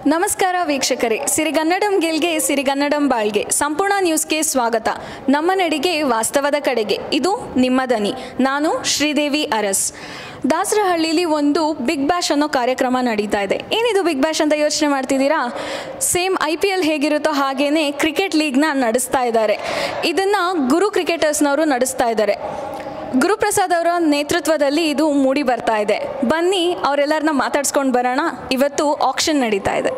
ನಮಸ್ಕಾರ ವೀಕ್ಷಕರೇ ಸಿರಿಗನ್ನಡಂ ಗೆಲ್ಗೆ ಸಿರಿಗನ್ನಡಂ ಬಾಳ್ಗೆ ಸಂಪೂರ್ಣ ನ್ಯೂಸ್ಗೆ ಸ್ವಾಗತ ನಮ್ಮ ನಡಿಗೆ ವಾಸ್ತವದ ಕಡೆಗೆ ಇದು ನಿಮ್ಮ ದನಿ ನಾನು ಶ್ರೀದೇವಿ ಅರಸ್ ದಾಸರಹಳ್ಳಿಲಿ ಒಂದು ಬಿಗ್ ಬ್ಯಾಶ್ ಅನ್ನೋ ಕಾರ್ಯಕ್ರಮ ನಡೀತಾ ಇದೆ ಏನಿದು ಬಿಗ್ ಬ್ಯಾಶ್ ಅಂತ ಯೋಚನೆ ಮಾಡ್ತಿದ್ದೀರಾ ಸೇಮ್ ಐ ಪಿ ಎಲ್ ಹೇಗಿರುತ್ತೋ ಹಾಗೇನೆ ಕ್ರಿಕೆಟ್ ಲೀಗ್ನ ನಡೆಸ್ತಾ ಇದ್ದಾರೆ ಇದನ್ನು ಗುರು ಕ್ರಿಕೆಟರ್ಸ್ನವರು ನಡೆಸ್ತಾ ಇದ್ದಾರೆ ಗುರುಪ್ರಸಾದ್ ಅವರ ನೇತೃತ್ವದಲ್ಲಿ ಇದು ಮೂಡಿ ಬರ್ತಾ ಇದೆ ಬನ್ನಿ ಅವರೆಲ್ಲರನ್ನ ಮಾತಾಡ್ಸ್ಕೊಂಡು ಬರೋಣ ಇವತ್ತು ಆಕ್ಷನ್ ನಡೀತಾ ಇದೆ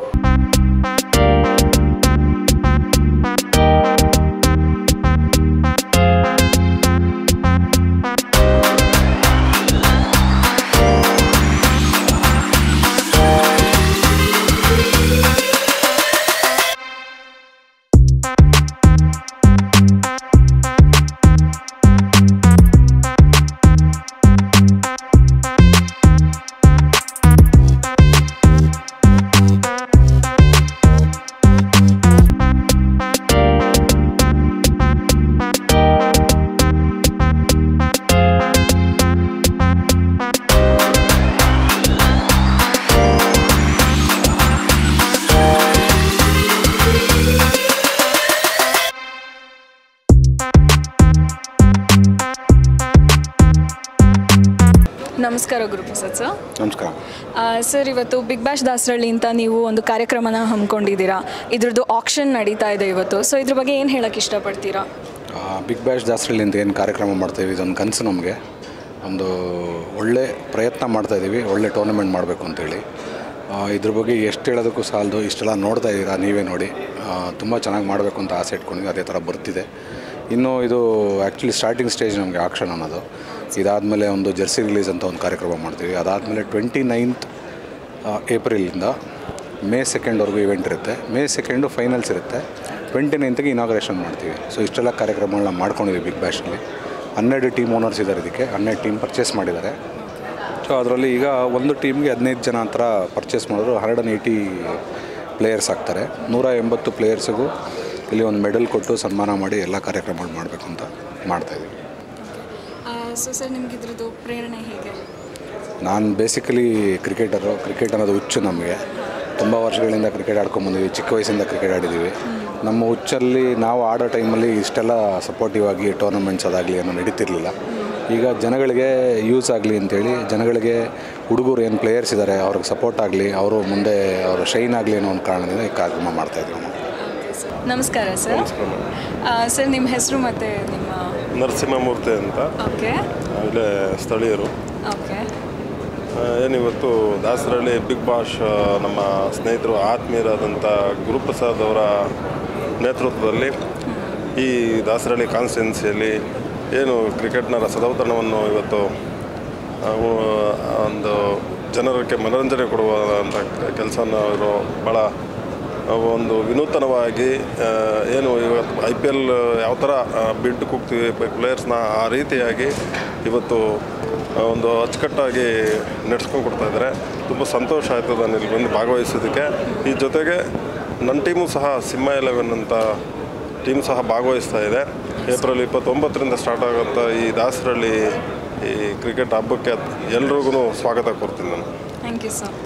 ನಮಸ್ಕಾರ ಗುರುಪ್ರಸಾದ್ ಸರ್ ನಮಸ್ಕಾರ ಆ, ಸರ್ ಇವತ್ತು ಬಿಗ್ ಬ್ಯಾಶ್ ದಾಸರಳ್ಳಿ ಅಂತ ನೀವು ಒಂದು ಕಾರ್ಯಕ್ರಮನ ಹಮ್ಮಿಕೊಂಡಿದ್ದೀರಾ ಇದ್ರದ್ದು ಆಕ್ಷನ್ ನಡೀತಾ ಇದೆ ಇವತ್ತು ಸೊ ಇದ್ರ ಬಗ್ಗೆ ಏನು ಹೇಳಕ್ಕೆ ಇಷ್ಟಪಡ್ತೀರಾ ಬಿಗ್ ಬ್ಯಾಶ್ ದಾಸರಳ್ಳಿಯಿಂದ ಏನು ಕಾರ್ಯಕ್ರಮ ಮಾಡ್ತಾಯಿದ್ದೀವಿ ಇದೊಂದು ಕನಸು ನಮಗೆ ಒಂದು ಒಳ್ಳೆ ಪ್ರಯತ್ನ ಮಾಡ್ತಾಯಿದ್ದೀವಿ ಒಳ್ಳೆ ಟೂರ್ನಮೆಂಟ್ ಮಾಡಬೇಕು ಅಂತೇಳಿ ಆ, ಇದ್ರ ಬಗ್ಗೆ ಎಷ್ಟು ಹೇಳೋದಕ್ಕೂ ಸಾಲದು ಇಷ್ಟೆಲ್ಲ ನೋಡ್ತಾ ಇದ್ದೀರಾ ನೀವೇ ನೋಡಿ ತುಂಬ ಚೆನ್ನಾಗಿ ಮಾಡಬೇಕು ಅಂತ ಆಸೆ ಇಟ್ಕೊಂಡಿದ್ವಿ ಅದೇ ಥರ ಬರ್ತಿದೆ ಇನ್ನು ಇದು ಆ್ಯಕ್ಚುಲಿ ಸ್ಟಾರ್ಟಿಂಗ್ ಸ್ಟೇಜ್ ನಮಗೆ ಆಕ್ಷನ್ ಅನ್ನೋದು ಇದಾದಮೇಲೆ ಒಂದು ಜರ್ಸಿ ರಿಲೀಸ್ ಅಂತ ಒಂದು ಕಾರ್ಯಕ್ರಮ ಮಾಡ್ತೀವಿ ಅದಾದಮೇಲೆ ಟ್ವೆಂಟಿ ನೈನ್ತ್ ಏಪ್ರಿಲಿಂದ ಮೇ ಸೆಕೆಂಡ್ವರೆಗೂ ಇವೆಂಟ್ ಇರುತ್ತೆ ಮೇ ಸೆಕೆಂಡು ಫೈನಲ್ಸ್ ಇರುತ್ತೆ ಟ್ವೆಂಟಿ ನೈನ್ತ್ಗೆ ಇನಾಗ್ರೇಷನ್ ಮಾಡ್ತೀವಿ ಸೊ ಇಷ್ಟೆಲ್ಲ ಕಾರ್ಯಕ್ರಮಗಳನ್ನ ಮಾಡ್ಕೊಂಡಿದ್ದೀವಿ ಬಿಗ್ ಬ್ಯಾಶಲ್ಲಿ ಹನ್ನೆರಡು ಟೀಮ್ ಓನರ್ಸ್ ಇದ್ದಾರೆ ಇದಕ್ಕೆ ಹನ್ನೆರಡು ಟೀಮ್ ಪರ್ಚೇಸ್ ಮಾಡಿದ್ದಾರೆ ಸೊ ಅದರಲ್ಲಿ ಈಗ ಒಂದು ಟೀಮ್ಗೆ ಹದಿನೈದು ಜನ ಹತ್ರ ಪರ್ಚೇಸ್ ಮಾಡಿದ್ರು ಹಂಡ್ರೆಡ್ ಆ್ಯಂಡ್ ಏಯ್ಟಿ ಪ್ಲೇಯರ್ಸ್ ಆಗ್ತಾರೆ ನೂರ ಎಂಬತ್ತು ಪ್ಲೇಯರ್ಸಿಗೂ ಇಲ್ಲಿ ಒಂದು ಮೆಡಲ್ ಕೊಟ್ಟು ಸನ್ಮಾನ ಮಾಡಿ ಎಲ್ಲ ಕಾರ್ಯಕ್ರಮಗಳು ಮಾಡಬೇಕು ಅಂತ ಮಾಡ್ತಾಯಿದ್ದೀವಿ ಸೊ ಸರ್ ನಿಮ್ಗೆ ಇದ್ರದ್ದು ಪ್ರೇರಣೆ ಹೇಗೆ ನಾನು ಬೇಸಿಕಲಿ ಕ್ರಿಕೆಟರು ಕ್ರಿಕೆಟ್ ಅನ್ನೋದು ಹುಚ್ಚು ನಮಗೆ ತುಂಬ ವರ್ಷಗಳಿಂದ ಕ್ರಿಕೆಟ್ ಆಡ್ಕೊಂಬಂದಿದ್ದೀವಿ ಚಿಕ್ಕ ವಯಸ್ಸಿಂದ ಕ್ರಿಕೆಟ್ ಆಡಿದ್ದೀವಿ ನಮ್ಮ ಹುಚ್ಚಲ್ಲಿ ನಾವು ಆಡೋ ಟೈಮಲ್ಲಿ ಇಷ್ಟೆಲ್ಲ ಸಪೋರ್ಟಿವ್ ಆಗಿ ಟೂರ್ನಮೆಂಟ್ಸ್ ಅದಾಗಲಿ ಅನ್ನೋ ನಡೀತಿರ್ಲಿಲ್ಲ ಈಗ ಜನಗಳಿಗೆ ಯೂಸ್ ಆಗಲಿ ಅಂತೇಳಿ ಜನಗಳಿಗೆ ಹುಡುಗರು ಏನು ಪ್ಲೇಯರ್ಸ್ ಇದ್ದಾರೆ ಅವ್ರಿಗೆ ಸಪೋರ್ಟ್ ಆಗಲಿ ಅವರು ಮುಂದೆ ಅವರು ಶೈನ್ ಆಗಲಿ ಅನ್ನೋ ಒಂದು ಕಾರಣದಿಂದ ಈ ಕಾರ್ಯಕ್ರಮ ಮಾಡ್ತಾಯಿದ್ವಿ ನಾವು ನಮಸ್ಕಾರ ಸರ್ ಸರ್ ನಿಮ್ಮ ಹೆಸರು ಮತ್ತು ನಿಮ್ಮ ನರಸಿಂಹಮೂರ್ತಿ ಅಂತ ಓಕೆ ಇಲ್ಲೇ ಸ್ಥಳೀಯರು ಓಕೆ ಆ, ಏನಿವತ್ತು ದಾಸರಳ್ಳಿ ಬಿಗ್ ಬಾಷ್ ಆ, ನಮ್ಮ ಸ್ನೇಹಿತರು ಆತ್ಮೀಯರಾದಂಥ ಗುರುಪ್ರಸಾದ್ ಅವರ ನೇತೃತ್ವದಲ್ಲಿ ಈ ದಾಸರಳ್ಳಿ ಕಾನ್ಸ್ಟಿಟ್ಯುನ್ಸಿಯಲ್ಲಿ ಏನು ಕ್ರಿಕೆಟ್ನ ರಸದೌತಣವನ್ನು ಇವತ್ತು ನಾವು ಒಂದು ಜನರಿಗೆ ಮನೋರಂಜನೆ ಕೊಡುವಂಥ ಕೆಲಸವನ್ನು ಅವರು ಭಾಳ ಒಂದು ವಿನೂತನವಾಗಿ ಆ, ಏನು ಇವತ್ತು ಐ ಪಿ ಎಲ್ ಯಾವ ಥರ ಬಿಡ್ ಕೂಗ್ತೀವಿ ಪ್ಲೇಯರ್ಸ್ನ ಆ ರೀತಿಯಾಗಿ ಇವತ್ತು ಆ, ಒಂದು ಅಚ್ಚುಕಟ್ಟಾಗಿ ನಡೆಸ್ಕೊಂಡು ಕೊಡ್ತಾ ಇದ್ದಾರೆ ತುಂಬ ಸಂತೋಷ ಆಯಿತು ನಾನು ಇಲ್ಲಿ ಬಂದು ಭಾಗವಹಿಸೋದಕ್ಕೆ ಈ ಜೊತೆಗೆ ನನ್ನ ಟೀಮು ಸಹ ಸಿಂಹ ಎಲೆವೆನ್ ಅಂತ ಟೀಮ್ ಸಹ ಭಾಗವಹಿಸ್ತಾ ಇದೆ ಏಪ್ರಿಲ್ ಇಪ್ಪತ್ತೊಂಬತ್ತರಿಂದ ಸ್ಟಾರ್ಟ್ ಆಗೋಂಥ ಈ ದಾಸರಳ್ಳಿ ಈ ಕ್ರಿಕೆಟ್ ಹಬ್ಬಕ್ಕೆ ಎಲ್ರಿಗೂ ಸ್ವಾಗತ ಕೋರ್ತೀನಿ ನಾನು ಥ್ಯಾಂಕ್ ಯು ಸರ್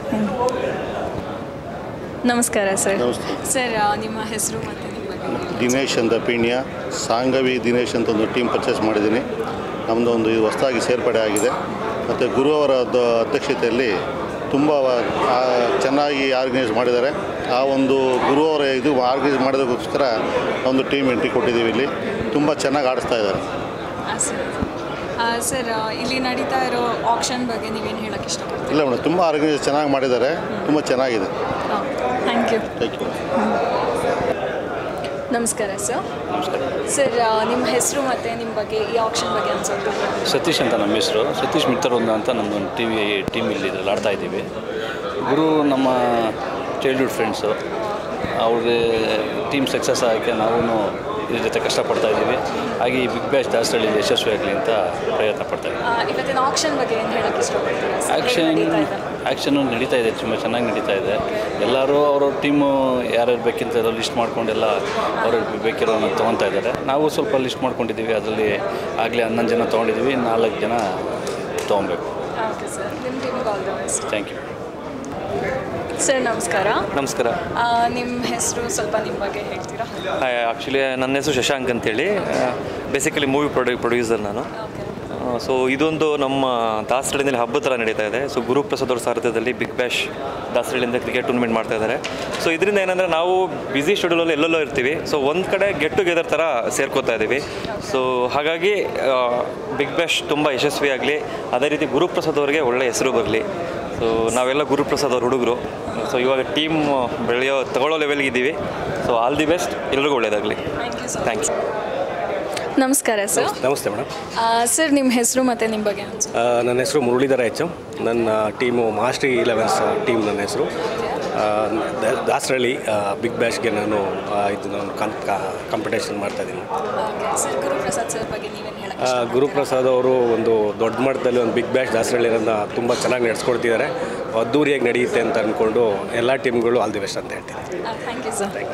ನಮಸ್ಕಾರ ಸರ್ ಸರ್ ಆ, ನಿಮ್ಮ ಹೆಸರು ಮತ್ತು ನಿಮ್ಮ ಬಗ್ಗೆ ಹೇಳಿ. ದಿನೇಶ್ ಅಂತ ಪೀಣ್ಯ ಸಾಂಗವಿ ದಿನೇಶ್ ಅಂತ ಒಂದು ಟೀಮ್ ಪರ್ಚೇಸ್ ಮಾಡಿದ್ದೀನಿ ನಮ್ಮದು ಒಂದು ಇದು ಹೊಸದಾಗಿ ಸೇರ್ಪಡೆ ಆಗಿದೆ ಮತ್ತು ಗುರು ಅವರ ದ- ಅಧ್ಯಕ್ಷತೆಯಲ್ಲಿ ತುಂಬ ವ- ಆ, ಚೆನ್ನಾಗಿ ಆರ್ಗನೈಸ್ ಮಾಡಿದ್ದಾರೆ ಆ ಒಂದು ಗುರು ಅವರ ಇದು ಆರ್ಗನೈಸ್ ಮಾಡೋದಕ್ಕೋಸ್ಕರ ಒಂದು ಟೀಮ್ ಎಂಟ್ರಿ ಕೊಟ್ಟಿದ್ದೀವಿ ಇಲ್ಲಿ ತುಂಬ ಚೆನ್ನಾಗಿ ಆಡಿಸ್ತಾ ಇದ್ದಾರೆ ಆ, ಸರ್ ಆ, ಸರ್ ಆ, ಇಲ್ಲಿ ನಡೀತಾ ಇರೋ ಆಕ್ಷನ್ ಬಗ್ಗೆ ನೀವೇನು ಹೇಳಕ್ಕೆ ಇಷ್ಟಪಡ್ತೀರಾ ಇಲ್ಲ ಮೇಡಮ್ ತುಂಬ ಆರ್ಗನೈಸ್ ಚೆನ್ನಾಗಿ ಮಾಡಿದ್ದಾರೆ ತುಂಬ ಚೆನ್ನಾಗಿದೆ ಥ್ಯಾಂಕ್ ಯು ಥ್ಯಾಂಕ್ ಯು ನಮಸ್ಕಾರ ಸರ್ ಸರ್ ಆ, ನಿಮ್ಮ ಹೆಸರು ಮತ್ತು ನಿಮ್ಮ ಬಗ್ಗೆ ಈ ಆಕ್ಷನ್ ಬಗ್ಗೆ ಅನ್ಸೋದು ಸತೀಶ್ ಅಂತ ನಮ್ಮ ಹೆಸರು ಸತೀಶ್ ಮಿತ್ರವೃಂದ ಅಂತ ನಮ್ಮದೊಂದು ಟಿ ವಿ ಟೀಮ್ ಇಲ್ಲಿ ಇದ್ರಲ್ಲಿ ಆಡ್ತಾ ಇದ್ದೀವಿ ಗುರು ನಮ್ಮ ಚೈಲ್ಡ್ಹುಡ್ ಫ್ರೆಂಡ್ಸು ಅವ್ರಿಗೆ ಟೀಮ್ ಸಕ್ಸಸ್ ಆಗೋಕ್ಕೆ ನಾವು ಇದ್ರ ಜೊತೆ ಕಷ್ಟಪಡ್ತಾ ಇದ್ದೀವಿ ಹಾಗೆ ಈ ಬಿಗ್ ಬ್ಯಾಶ್ ದಾಸರಳ್ಳಿ ಯಶಸ್ವಿ ಆಗಲಿ ಅಂತ ಪ್ರಯತ್ನ ಪಡ್ತಾ ಇದ್ದೀವಿ ಆ, ಇವತ್ತಿನ ಆಕ್ಷನ್ ಬಗ್ಗೆ ಏನು ಹೇಳಕ್ಕೆ ಇಷ್ಟಪಡ್ತೀರಾ ಸರ್? ಹೇಗ್ ಆ್ಯಕ್ಷನ್ ನಡೀತಾ ಇದೆ? ಆ್ಯಕ್ಷನು ನಡೀತಾ ಇದೆ ತುಂಬ ಚೆನ್ನಾಗಿ ನಡೀತಾ ಇದೆ ಎಲ್ಲರೂ ಅವ್ರವ್ರ ಟೀಮು ಯಾರ್ಯಾರು ಬೇಕಿಂತ ಲಿಸ್ಟ್ ಮಾಡ್ಕೊಂಡೆಲ್ಲ ಅವ್ರಿಗೆ ಬೇಕಿರೋನ ತೊಗೊತಾ ಇದ್ದಾರೆ ನಾವು ಸ್ವಲ್ಪ ಲಿಸ್ಟ್ ಮಾಡ್ಕೊಂಡಿದ್ದೀವಿ ಅದರಲ್ಲಿ ಆಗಲೇ ಹನ್ನೊಂದು ಜನ ತೊಗೊಂಡಿದ್ದೀವಿ ನಾಲ್ಕು ಜನ ತೊಗೊಬೇಕು ಓಕೆ ಸರ್ ನಿಮ್ಮ ಟೀಮಿಗೆ all the best thank you sir ನಮಸ್ಕಾರ ನಮಸ್ಕಾರ ನಿಮ್ಮ ಹೆಸರು ಸ್ವಲ್ಪ ನಿಮ್ಮ ಬಗ್ಗೆ ಹೇಳ್ತೀರಾ ಆ್ಯಕ್ಚುಲಿ ನನ್ನ ಹೆಸರು ಶಶಾಂಕ್ ಅಂತೇಳಿ ಬೇಸಿಕಲಿ ಮೂವಿ ಪ್ರೊಡ್ಯೂ ಪ್ರೊಡ್ಯೂಸರ್ ನಾನು ಸೊ ಇದೊಂದು ನಮ್ಮ ದಾಸರಳ್ಳಿನಲ್ಲಿ ಹಬ್ಬದ ಥರ ನಡೀತಾ ಇದೆ ಸೊ ಗುರುಪ್ರಸಾದ್ ಅವ್ರ ಸಾರಥ್ಯದಲ್ಲಿ ಬಿಗ್ ಬ್ಯಾಶ್ ದಾಸರಳ್ಳಿಯಿಂದ ಕ್ರಿಕೆಟ್ ಟೂರ್ನಮೆಂಟ್ ಮಾಡ್ತಾ ಇದ್ದಾರೆ ಸೊ ಇದರಿಂದ ಏನಂದರೆ ನಾವು ಬ್ಯುಸಿ ಶೆಡ್ಯೂಲಲ್ಲಿ ಎಲ್ಲೆಲ್ಲೋ ಇರ್ತೀವಿ ಸೊ ಒಂದು ಕಡೆ ಗೆಟ್ ಟುಗೆದರ್ ಥರ ಸೇರ್ಕೋತಾ ಇದ್ದೀವಿ ಸೊ ಹಾಗಾಗಿ ಬಿಗ್ ಬ್ಯಾಶ್ ತುಂಬ ಯಶಸ್ವಿಯಾಗಲಿ ಅದೇ ರೀತಿ ಗುರುಪ್ರಸಾದ್ ಅವರಿಗೆ ಒಳ್ಳೆಯ ಹೆಸರು ಬರಲಿ ಸೊ ನಾವೆಲ್ಲ ಗುರುಪ್ರಸಾದ್ ಅವ್ರ ಹುಡುಗರು ಸೊ ಇವಾಗ ಟೀಮ್ ಬೆಳೆಯೋ ತಗೊಳ್ಳೋ ಲೆವೆಲ್ಗೆ ಇದ್ದೀವಿ ಸೊ ಆಲ್ ದಿ ಬೆಸ್ಟ್ ಎಲ್ರಿಗೂ ಒಳ್ಳೆಯದಾಗಲಿ ಥ್ಯಾಂಕ್ಸ್ ನಮಸ್ಕಾರ ಸರ್ ನಮಸ್ತೆ ಮೇಡಮ್ ಸರ್ ನಿಮ್ಮ ಹೆಸರು ಮತ್ತು ನಿಮ್ಮ ಬಗ್ಗೆ ಅನ್ಸು ಆ, ನನ್ನ ಹೆಸರು ಮುರಳೀಧರ ಎಚ್ ಎಂ ನನ್ನ ಟೀಮು ಮಾಸ್ಟ್ರಿ ಇಲೆವೆನ್ಸ್ ಟೀಮ್ ನನ್ನ ಹೆಸರು ಆ, ದ- ದಾಸರಳ್ಳಿ ಆ, ಬಿಗ್ ಬ್ಯಾಶ್ಗೆ ನಾನು ಆ, ಇದು ನಾನು ಕನ್ ಕಾಂಪಿಟೇಷನ್ ಮಾಡ್ತಾಯಿದ್ದೀನಿ ಸರ್ ಗುರುಪ್ರಸಾದ್ ಸರ್ ಬಗ್ಗೆ ನೀವೇನು ಹೇಳಕ್ಕೆ ಆ, ಗುರುಪ್ರಸಾದ್ ಅವರು ಒಂದು ದೊಡ್ಡ ಮಟ್ಟದಲ್ಲಿ ಒಂದು ಬಿಗ್ ಬ್ಯಾಶ್ ದಾಸರಳ್ಳಿರನ್ನ ತುಂಬ ಚೆನ್ನಾಗಿ ನಡೆಸ್ಕೊಡ್ತಿದ್ದಾರೆ ಅದ್ದೂರಿಯಾಗಿ ನಡೆಯುತ್ತೆ ಅಂತ ಅಂದ್ಕೊಂಡು ಎಲ್ಲ ಟೀಮ್ಗಳು ಆಲ್ ದಿ ಬೆಸ್ಟ್ ಅಂತ ಹೇಳ್ತೀನಿ ಥ್ಯಾಂಕ್ ಯು ಸರ್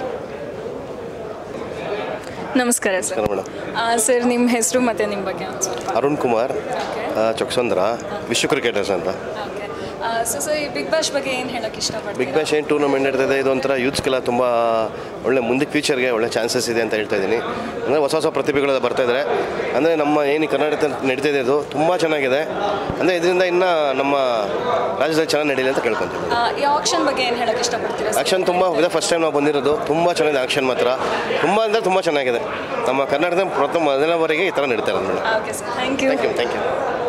ನಮಸ್ಕಾರ ಸರ್ ಮೇಡಮ್ ಸರ್ ನಿಮ್ಮ ಹೆಸರು ಮತ್ತು ನಿಮ್ಮ ಬಗ್ಗೆ ಅನ್ಸು ಅರುಣ್ ಕುಮಾರ್ ಓಕೆ ಆ, ಚೊಕ್ಸಂದ್ರ ವಿಶ್ವ ಕ್ರಿಕೆಟರ್ಸ್ ಅಂತ ಓಕೆ ಸೊ ಸರ್ ಈ ಬಿಗ್ ಬ್ಯಾಶ್ ಬಗ್ಗೆ ಏನು ಹೇಳಕ್ಕೆ ಇಷ್ಟಪಡ್ತೀರಾ ಬಿಗ್ ಬ್ಯಾಶ್ ಏನು ಟೂರ್ನಮೆಂಟ್ ನಡೀತಿದೆ ಇದು ಒಂಥರ ಯೂತ್ಸ್ಗೆಲ್ಲ ತುಂಬ ಒಳ್ಳೆ ಮುಂದಕ್ಕೆ ಫ್ಯೂಚರ್ಗೆ ಒಳ್ಳೆ ಚಾನ್ಸಸ್ ಇದೆ ಅಂತ ಹೇಳ್ತಾ ಇದ್ದೀನಿ ಅಂದರೆ ಹೊಸ ಹೊಸ ಪ್ರತಿಭೆಗಳು ಬರ್ತಾ ಇದ್ದಾರೆ ಅಂದರೆ ನಮ್ಮ ಏನು ಈ ಕರ್ನಾಟಕ ನಡೀತಾ ಇದೆ ಇದು ತುಂಬ ಚೆನ್ನಾಗಿದೆ ಅಂದರೆ ಇದರಿಂದ ಇನ್ನು ನಮ್ಮ ರಾಜ್ಯದಲ್ಲಿ ಚೆನ್ನಾಗಿ ನಡೀಲಿ ಅಂತ ಕೇಳ್ಕೊಂತೀವಿ ಆ, ಈ ಆಕ್ಷನ್ ಬಗ್ಗೆ ಏನು ಹೇಳಕ್ಕೆ ಇಷ್ಟಪಡ್ತೀರಾ ಸರ್? ಆಕ್ಷನ್ ತುಂಬ ಇದೇ ಫಸ್ಟ್ ಟೈಮ್ ನಾವು ಬಂದಿರೋದು ತುಂಬ ಚೆನ್ನಾಗಿದೆ ಆಕ್ಷನ್ ಮಾತ್ರ ತುಂಬ ಅಂದರೆ ತುಂಬ ಚೆನ್ನಾಗಿದೆ ನಮ್ಮ ಕರ್ನಾಟಕದ ಪ್ರಥಮ ಮೊದಲವರೆಗೆ ಈ ಥರ ನಡೀತಾ ಇರೋದು madam okay sir thank you thank you thank you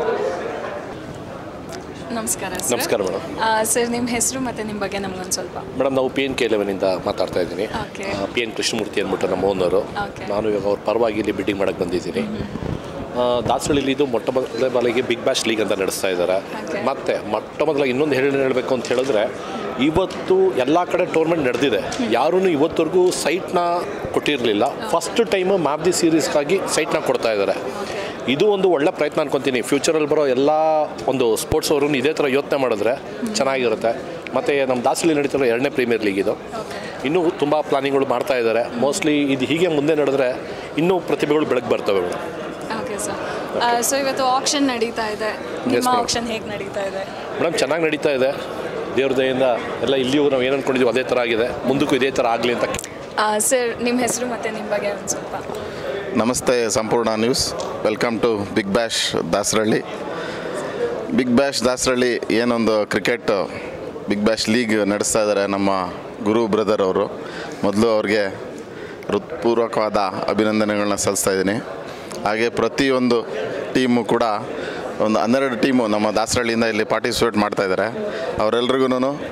ನಮಸ್ಕಾರ ಸರ್ ನಮಸ್ಕಾರ ಮೇಡಮ್ ಸರ್ ನಿಮ್ಮ ಹೆಸರು ಮತ್ತು ನಿಮ್ಮ ಬಗ್ಗೆ ನಮ್ಗೊಂದು ಸ್ವಲ್ಪ ಮೇಡಮ್ ನಾವು ಪಿ ಎನ್ ಕೆ ಲೆವೆನಿಂದ ಮಾತಾಡ್ತಾ ಇದ್ದೀನಿ ಓಕೆ ಪಿ ಎನ್ ಕೃಷ್ಣಮೂರ್ತಿ ಅಂದ್ಬಿಟ್ಟು ನಮ್ಮ ಓನರು Okay. ನಾನು ಇವಾಗ ಅವ್ರ ಪರವಾಗಿ ಇಲ್ಲಿ ಬಿಲ್ಡಿಂಗ್ ಮಾಡಕ್ಕೆ ಬಂದಿದ್ದೀನಿ ಆ, ದಾಸರಳ್ಳಿಲಿ ಇದು ಮೊಟ್ಟ ಮೊದಲ ಬಾಲಿಗೆ ಬಿಗ್ ಬ್ಯಾಶ್ ಲೀಗ್ ಅಂತ ನಡೆಸ್ತಾ ಇದ್ದಾರೆ Okay. ಮತ್ತು ಮೊಟ್ಟ ಮೊದಲ ಇನ್ನೊಂದು ಹೇಳಿ ಹೇಳಬೇಕು ಅಂತ ಹೇಳಿದ್ರೆ ಇವತ್ತು ಎಲ್ಲ ಕಡೆ ಟೂರ್ನಮೆಂಟ್ ನಡೆದಿದೆ ಯಾರೂ ಇವತ್ತವರೆಗೂ ಸೈಟ್ನ ಕೊಟ್ಟಿರಲಿಲ್ಲ ಫಸ್ಟ್ ಟೈಮು ಮ್ಯಾಪ್ ದಿ ಸೀರೀಸ್ಗಾಗಿ ಸೈಟ್ನ ಕೊಡ್ತಾ ಇದ್ದಾರೆ ಇದು ಒಂದು ಒಳ್ಳೆ ಪ್ರಯತ್ನ ಅನ್ಕೊತೀನಿ ಫ್ಯೂಚರಲ್ಲಿ ಬರೋ ಎಲ್ಲ ಒಂದು ಸ್ಪೋರ್ಟ್ಸ್ ಅವರು ಇದೇ ಥರ ಯೋಚನೆ ಮಾಡಿದ್ರೆ ಚೆನ್ನಾಗಿರುತ್ತೆ ಮತ್ತು ನಮ್ಮ ದಾಸಲ್ಲಿ ನಡೀತಿರೋ ಎರಡನೇ ಪ್ರೀಮಿಯರ್ ಲೀಗ್ ಇದು ಇನ್ನೂ ತುಂಬ ಪ್ಲಾನಿಂಗ್ಗಳು ಮಾಡ್ತಾ ಇದ್ದಾರೆ ಮೋಸ್ಟ್ಲಿ ಇದು ಹೀಗೆ ಮುಂದೆ ನಡೆದ್ರೆ ಇನ್ನೂ ಪ್ರತಿಭೆಗಳು ಬೆಳಗ್ಗೆ ಬರ್ತವೆ ಮೇಡಮ್ ಓಕೆ ಸರ್ ಸೊ ಇವತ್ತು ಆಕ್ಷನ್ ನಡೀತಾ ಇದೆ ನಿಮ್ಮ madam. ಆಕ್ಷನ್ ಹೇಗೆ ನಡೀತಾ ಇದೆ ಮೇಡಮ್ ಚೆನ್ನಾಗಿ ನಡೀತಾ ಇದೆ ದೇವ್ರ ದಯೆಯಿಂದ ಎಲ್ಲ ಇಲ್ಲಿಯೂ ನಾವು ಏನು ಅಂದ್ಕೊಂಡಿದ್ದೀವಿ ಅದೇ ಥರ ಆಗಿದೆ ಮುಂದಕ್ಕೂ ಇದೇ ಥರ ಆಗಲಿ ಅಂತ ಸರ್ ನಿಮ್ಮ ಹೆಸರು ಮತ್ತು ನಿಮ್ಮ ಬಗ್ಗೆ ಒಂದು ಸ್ವಲ್ಪ ನಮಸ್ತೆ Sampoorna news welcome to big bash Dasaralli big bash Dasaralli ಏನೊಂದು ಕ್ರಿಕೆಟ್ ಬಿಗ್ ಬ್ಯಾಶ್ ಲೀಗ್ ನಡೆಸ್ತಾ ಇದ್ದಾರೆ ನಮ್ಮ ಗುರು ಬ್ರದರ್ ಅವರು ಮೊದಲು ಅವ್ರಿಗೆ ಹೃತ್ಪೂರ್ವಕವಾದ ಅಭಿನಂದನೆಗಳನ್ನ ಸಲ್ಲಿಸ್ತಾ ಇದ್ದೀನಿ ಹಾಗೆ ಪ್ರತಿಯೊಂದು ಟೀಮು ಕೂಡ ಒಂದು ಹನ್ನೆರಡು ಟೀಮು ನಮ್ಮ ದಾಸರಳ್ಳಿಯಿಂದ ಇಲ್ಲಿ ಪಾರ್ಟಿಸಿಪೇಟ್ ಮಾಡ್ತಾ ಇದ್ದಾರೆ ಅವರೆಲ್ರಿಗೂ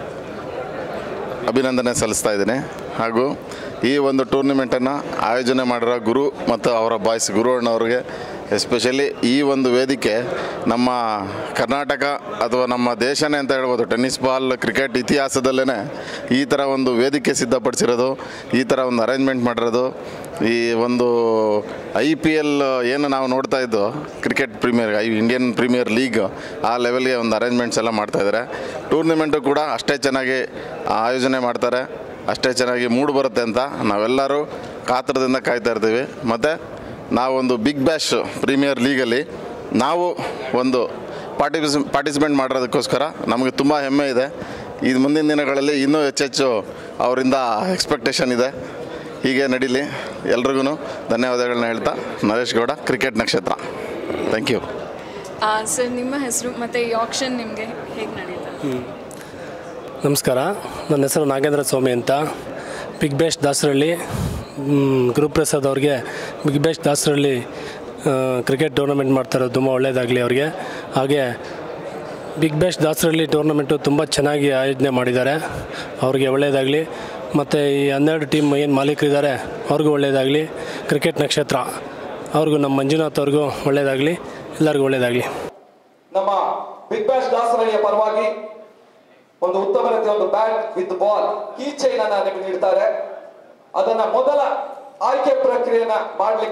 ಅಭಿನಂದನೆ ಸಲ್ಲಿಸ್ತಾ ಇದ್ದೀನಿ ಹಾಗೂ ಈ ಒಂದು ಟೂರ್ನಿಮೆಂಟನ್ನು ಆಯೋಜನೆ ಮಾಡಿರೋ ಗುರು ಮತ್ತು ಅವರ ಬಾಯ್ಸ್ ಗುರು ಅಣ್ಣವ್ರಿಗೆ ಎಸ್ಪೆಷಲಿ ಈ ಒಂದು ವೇದಿಕೆ ನಮ್ಮ ಕರ್ನಾಟಕ ಅಥವಾ ನಮ್ಮ ದೇಶನೇ ಅಂತ ಹೇಳ್ಬೋದು ಟೆನ್ನಿಸ್ ಬಾಲ್ ಕ್ರಿಕೆಟ್ ಇತಿಹಾಸದಲ್ಲೇ ಈ ಥರ ಒಂದು ವೇದಿಕೆ ಸಿದ್ಧಪಡಿಸಿರೋದು ಈ ಥರ ಒಂದು ಅರೇಂಜ್ಮೆಂಟ್ ಮಾಡಿರೋದು ಈ ಒಂದು ಐ ಪಿ ಎಲ್ ಏನು ನಾವು ನೋಡ್ತಾ ಇದ್ದು cricket premier I Indian premier league ಆ ಲೆವೆಲ್ಗೆ ಒಂದು ಅರೇಂಜ್ಮೆಂಟ್ಸ್ ಎಲ್ಲ ಮಾಡ್ತಾ ಇದ್ದಾರೆ ಟೂರ್ನಿಮೆಂಟು ಕೂಡ ಅಷ್ಟೇ ಚೆನ್ನಾಗಿ ಆಯೋಜನೆ ಮಾಡ್ತಾರೆ ಅಷ್ಟೇ ಚೆನ್ನಾಗಿ ಮೂಡ್ ಬರುತ್ತೆ ಅಂತ ನಾವೆಲ್ಲರೂ ಕಾತರದಿಂದ ಕಾಯ್ತಾ ಇರ್ತೀವಿ ಮತ್ತು ನಾವೊಂದು ಬಿಗ್ ಬ್ಯಾಶ್ ಪ್ರೀಮಿಯರ್ ಲೀಗಲ್ಲಿ ನಾವು ಒಂದು ಪಾರ್ಟಿಸಿಪ್ ಪಾರ್ಟಿಸಿಪೇಟ್ ಮಾಡಿರೋದಕ್ಕೋಸ್ಕರ ನಮಗೆ ತುಂಬ ಹೆಮ್ಮೆ ಇದೆ ಇದು ಮುಂದಿನ ದಿನಗಳಲ್ಲಿ ಇನ್ನೂ ಹೆಚ್ಚೆಚ್ಚು ಅವರಿಂದ ಎಕ್ಸ್ಪೆಕ್ಟೇಷನ್ ಇದೆ ಹೀಗೆ ನಡೀಲಿ ಎಲ್ರಿಗೂ ಧನ್ಯವಾದಗಳನ್ನ ಹೇಳ್ತಾ ನರೇಶ್ ಗೌಡ ಕ್ರಿಕೆಟ್ ನಕ್ಷತ್ರ ಥ್ಯಾಂಕ್ ಯು ಸರ್ ನಿಮ್ಮ ಹೆಸರು ಮತ್ತು ಈ ಆಕ್ಷನ್ ನಿಮಗೆ ಹೇಗೆ ನಡೀತಾ ಇದೆ ನಮಸ್ಕಾರ ನನ್ನ ಹೆಸರು ನಾಗೇಂದ್ರ ಸ್ವಾಮಿ ಅಂತ ಬಿಗ್ ಬ್ಯಾಶ್ ದಾಸರಳ್ಳಿ ಮ್, ಗುರುಪ್ರಸಾದ್ ಅವ್ರಿಗೆ ಬಿಗ್ ಬ್ಯಾಶ್ ದಾಸರಳ್ಳಿ ಆ, ಕ್ರಿಕೆಟ್ ಟೂರ್ನಮೆಂಟ್ ಮಾಡ್ತಾರೆ ತುಂಬ ಒಳ್ಳೆಯದಾಗಲಿ ಅವ್ರಿಗೆ ಹಾಗೆ ಬಿಗ್ ಬ್ಯಾಶ್ ದಾಸರಳ್ಳಿ ಟೂರ್ನಮೆಂಟು ತುಂಬ ಚೆನ್ನಾಗಿ ಆಯೋಜನೆ ಮಾಡಿದ್ದಾರೆ ಅವ್ರಿಗೆ ಒಳ್ಳೆಯದಾಗಲಿ ಮತ್ತು ಈ ಹನ್ನೆರಡು ಟೀಮ್ ಏನು ಮಾಲೀಕರಿದ್ದಾರೆ ಅವ್ರಿಗೂ ಒಳ್ಳೆಯದಾಗಲಿ ಕ್ರಿಕೆಟ್ ನಕ್ಷತ್ರ ಅವ್ರಿಗೂ ನಮ್ಮ ಮಂಜುನಾಥ್ ಅವ್ರಿಗೂ ಒಳ್ಳೆಯದಾಗಲಿ ಎಲ್ಲರಿಗೂ ಒಳ್ಳೆಯದಾಗಲಿ ನಮ್ಮ ಬಿಗ್ ಬ್ಯಾಶ್ ದಾಸರಳ್ಳಿಯ ಪರವಾಗಿ ಒಂದು ಉತ್ತಮ ರೀತಿಯ ಒಂದು bat with ball key chain ಅನ್ನ ನಿಮಗೆ ನೀಡ್ತಾರೆ ಅದನ್ನ ಮೊದಲ ಆಯ್ಕೆ ಪ್ರಕ್ರಿಯೆನ ಮಾಡ್ಲಿಕ್ಕೆ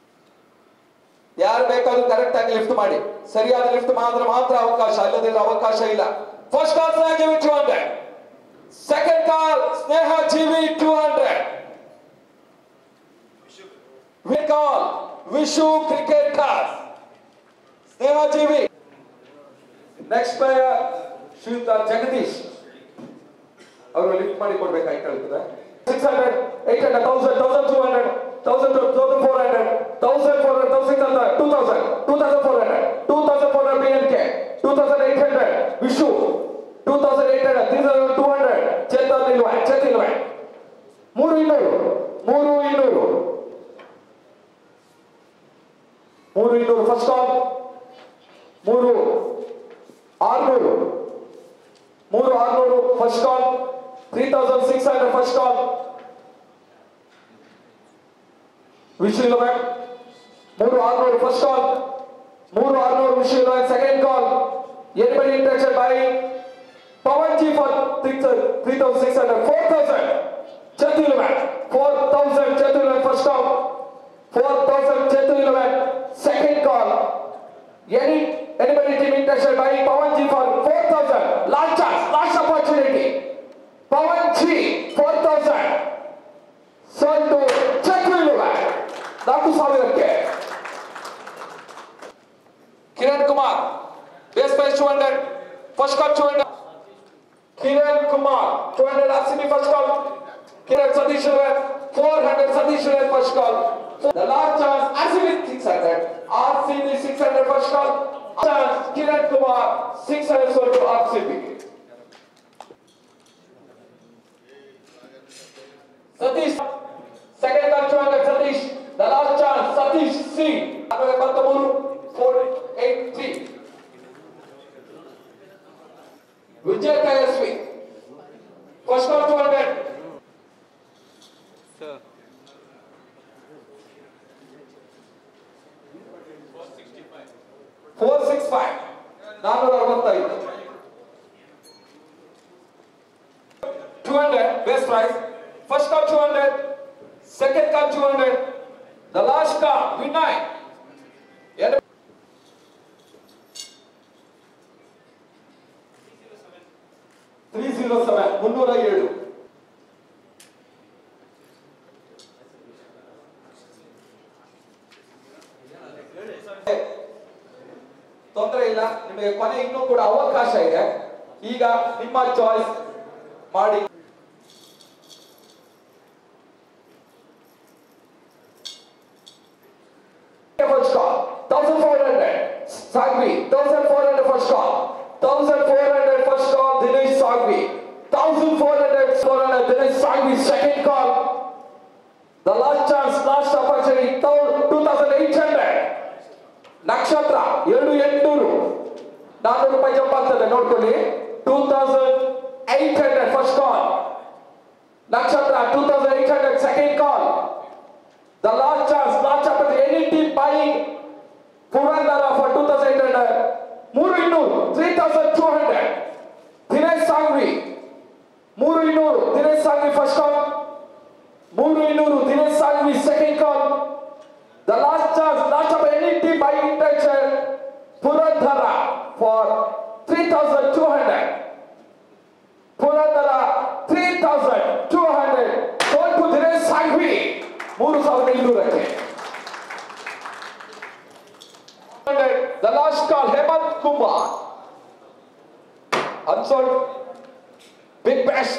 ಯಾರು ಬೇಕಾದ್ರೂ ಕರೆಕ್ಟ್ ಆಗಿ ಲಿಫ್ಟ್ ಮಾಡಿ ಸರಿಯಾದ ಲಿಫ್ಟ್ ಮಾಡಿದ್ರೆ ಮಾತ್ರ ಅವಕಾಶ ಅಲ್ಲದಿದ್ರೆ ಅವಕಾಶ ಇಲ್ಲ first call Sneha Jeevi two hundred second call Sneha Jeevi two hundred call Vishu cricket class Sneha Jeevi next player ಶ್ರೀಯುತ ಜಗದೀಶ್ ಅವರು ಲಿಫ್ಟ್ ಮಾಡಿ ಕೊಡ್ಬೇಕಾಗ್ತದೆ six hundred eight hundred thousand thousand two hundred thousand thousand four hundred thousand four hundred thousand hundred two thousand two thousand four hundred two thousand four hundred B N K two thousand eight hundred Vishu two thousand eight hundred three thousand two hundred Chetan ಇಲ್ವಾ ಚೇತ್ ಇಲ್ವಾ ಮೂರು ಇನ್ನೂರು ಮೂರು ಇನ್ನೂರು ಮೂರು ಇನ್ನೂರು first call ಮೂರು ಆರ್ನೂರು ಮೂರು ಆರ್ನೂರು first call three thousand six hundred first call Vishwa eleven ಮೂರು ಆರ್ನೂರು ಫಸ್ಟ್ ಕಾಲ್ ಮೂರು ಆರ್ನೂರು Vishwa eleven second call anybody interested by Pavan ji for three thousand six hundred four thousand ಚತು ಇಲೆವೆನ್ ಫೋರ್ ತೌಸಂಡ್ ಚತು eleven first call four thousand ಚತು eleven second call Any anybody team interested by Pawan G for 4000 last chance last opportunity Pawan G 4000 sold to Chakriluva ನಾಲ್ಕು ಸಾವಿರಕ್ಕೆ Kiran Kumar base price two hundred first call two hundred Kiran Kumar two hundred R C B first call Kiran Satish four hundred Satish first call The last chance, RCB 600. RCB 600 first call. Chance, Kiran Kumar 600 sold to RCB. Satish, second call 200 Satish. The last chance, Satish C. ಆಮೇಲೆ ಮತ್ತೊಬ್ಬರು 483. Vijay Tejaswi first call 200. Four six five ನಾನ್ನೂರ ಅರವತ್ತೈದು two hundred base price first call two hundred second call two hundred the last call Vinay three zero seven ಮುನ್ನೂರ ಏಳು ತೊಂದರೆ ಇಲ್ಲ ನಿಮಗೆ ಕೊನೆ ಇನ್ನೂ ಕೂಡ ಅವಕಾಶ ಇದೆ ಈಗ ನಿಮ್ಮ ಚಾಯ್ಸ್ ಮಾಡಿ First call, 1400. Sagvi, 1400 first call. 1400 first call, Dinesh Sagvi. 1400, 400, Dinesh Sagvi, second call. The last chance, last opportunity, 2800. ನಕ್ಷತ್ರ ಎರಡು ಎಂಟುನೂರು ನಾನ್ನೂರು ರೂಪಾಯಿ ಜಂಪ್ ಆಗ್ತದೆ ನೋಡ್ಕೊಳ್ಳಿ two thousand eight hundred first call ನಕ್ಷತ್ರ two thousand eight hundred second call the last chance last of any team buying Purandara for two thousand eight hundred ಮೂರು ಇನ್ನೂರು three thousand two hundred Dinesh Sanghvi ಮೂರು ಇನ್ನೂರು ದಿನೇಶ್ ಸಾಂಗ್ವಿ ಫಸ್ಟ್ ಕಾಲ್ ಮೂರು ಇನ್ನೂರು Dinesh Sanghvi second call The last chance, last of any team by intention, Purandhara for 3,200. Purandhara 3,200. Sold to Dinesh Sanghvi. ಮೂರು ಸಾವಿರದ ಇನ್ನೂರಕ್ಕೆ The last call, Hemant Kumar. Unsold. Big bash.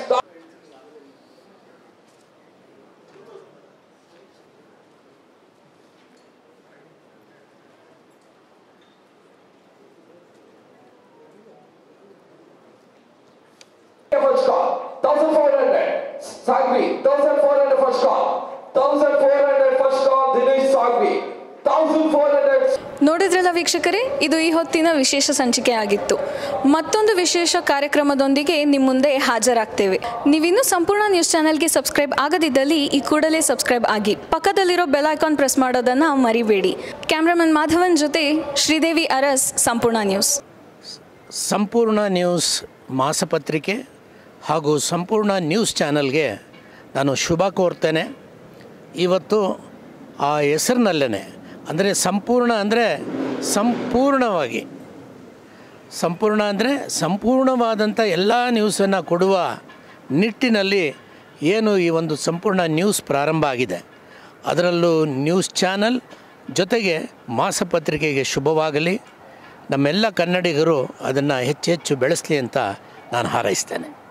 first call. 1400. Sagvi. 1400 first call. 1400 first call. Dinesh Sagvi. 1400. ನೋಡಿದ್ರಲ್ಲ ವೀಕ್ಷಕರೇ ಇದು ಈ ಹೊತ್ತಿನ ವಿಶೇಷ ಸಂಚಿಕೆ ಆಗಿತ್ತು ಮತ್ತೊಂದು ವಿಶೇಷ ಕಾರ್ಯಕ್ರಮದೊಂದಿಗೆ ನಿಮ್ಮ ಮುಂದೆ ಹಾಜರಾಗ್ತೇವೆ ನೀವಿನ್ನೂ ಸಂಪೂರ್ಣ ನ್ಯೂಸ್ ಚಾನೆಲ್ಗೆ ಸಬ್ಸ್ಕ್ರೈಬ್ ಆಗದಿದ್ದಲ್ಲಿ ಈ ಕೂಡಲೇ ಸಬ್ಸ್ಕ್ರೈಬ್ ಆಗಿ ಪಕ್ಕದಲ್ಲಿರೋ ಬೆಲ್ ಐಕಾನ್ ಪ್ರೆಸ್ ಮಾಡೋದನ್ನು ಮರಿಬೇಡಿ ಕ್ಯಾಮ್ರಾಮನ್ ಮಾಧವನ್ ಜೊತೆ ಶ್ರೀದೇವಿ ಅರಸ್ ಸಂಪೂರ್ಣ ನ್ಯೂಸ್ ಸಂಪೂರ್ಣ ನ್ಯೂಸ್ ಮಾಸಪತ್ರಿಕೆ ಹಾಗೂ ಸಂಪೂರ್ಣ ನ್ಯೂಸ್ ಚಾನಲ್ಗೆ ನಾನು ಶುಭ ಕೋರ್ತೇನೆ ಇವತ್ತು ಆ ಹೆಸರಿನಲ್ಲೇ ಅಂದರೆ ಸಂಪೂರ್ಣ ಅಂದರೆ ಸಂಪೂರ್ಣವಾಗಿ ಸಂಪೂರ್ಣ ಅಂದರೆ ಸಂಪೂರ್ಣವಾದಂಥ ಎಲ್ಲ ನ್ಯೂಸನ್ನು ಕೊಡುವ ನಿಟ್ಟಿನಲ್ಲಿ ಏನು ಈ ಒಂದು ಸಂಪೂರ್ಣ ನ್ಯೂಸ್ ಪ್ರಾರಂಭ ಆಗಿದೆ ಅದರಲ್ಲೂ ನ್ಯೂಸ್ ಚಾನಲ್ ಜೊತೆಗೆ ಮಾಸಪತ್ರಿಕೆಗೆ ಶುಭವಾಗಲಿ ನಮ್ಮೆಲ್ಲ ಕನ್ನಡಿಗರು ಅದನ್ನು ಹೆಚ್ಚು ಹೆಚ್ಚು ಬೆಳೆಸಲಿ ಅಂತ ನಾನು ಹಾರೈಸ್ತೇನೆ